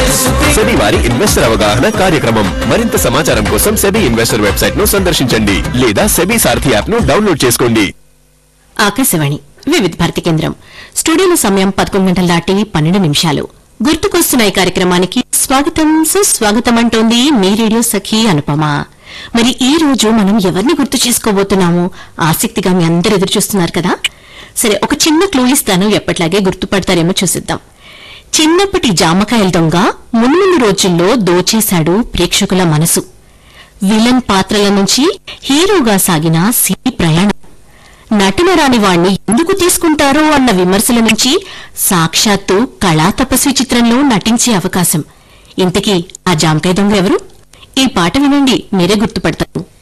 SEBI వారి investor అవగాహన కార్యక్రమం మరింత సమాచారం కోసం సెబీ ఇన్వెస్టర్ వెబ్సైట్ ను సందర్శించండి లేదా సెబీ సారథి యాప్ ను డౌన్లోడ్ చేసుకోండి ఆకాశవాణి వివిధ భారతి కేంద్రం స్టూడియోలో సమయం పదకొండు గంటల దాటి పన్నెండు నిమిషాలు గుర్తుకొస్తున్న ఈ కార్యక్రమానికి స్వాగతం సుస్వాగతం అంటోంది మీ రేడియో సఖి అనుపమ మరి ఈ రోజు మనం ఎవరిని గుర్తు చేసుకోబోతున్నామో ఆసక్తిగా మీ అందరు ఎదురు చూస్తున్నారు కదా సరే ఒక చిన్న క్లూ ఇస్తాను ఎప్పట్లాగే గుర్తుపడతారేమో చూసిద్దాం చిన్నప్పటి జామకాయల దొంగ మున్ముందు రోజుల్లో దోచేశాడు ప్రేక్షకుల మనసు విలన్ పాత్రల నుంచి హీరోగా సాగిన సినీ ప్రయాణం నటన రాని వాణ్ణి ఎందుకు తీసుకుంటారో అన్న విమర్శల నుంచి సాక్షాత్తు కళా తపస్వి చిత్రంలో నటించే అవకాశం ఇంతకీ ఆ జామకాయ దొంగ ఎవరు ఈ పాట వినండి మీరే గుర్తుపడతారు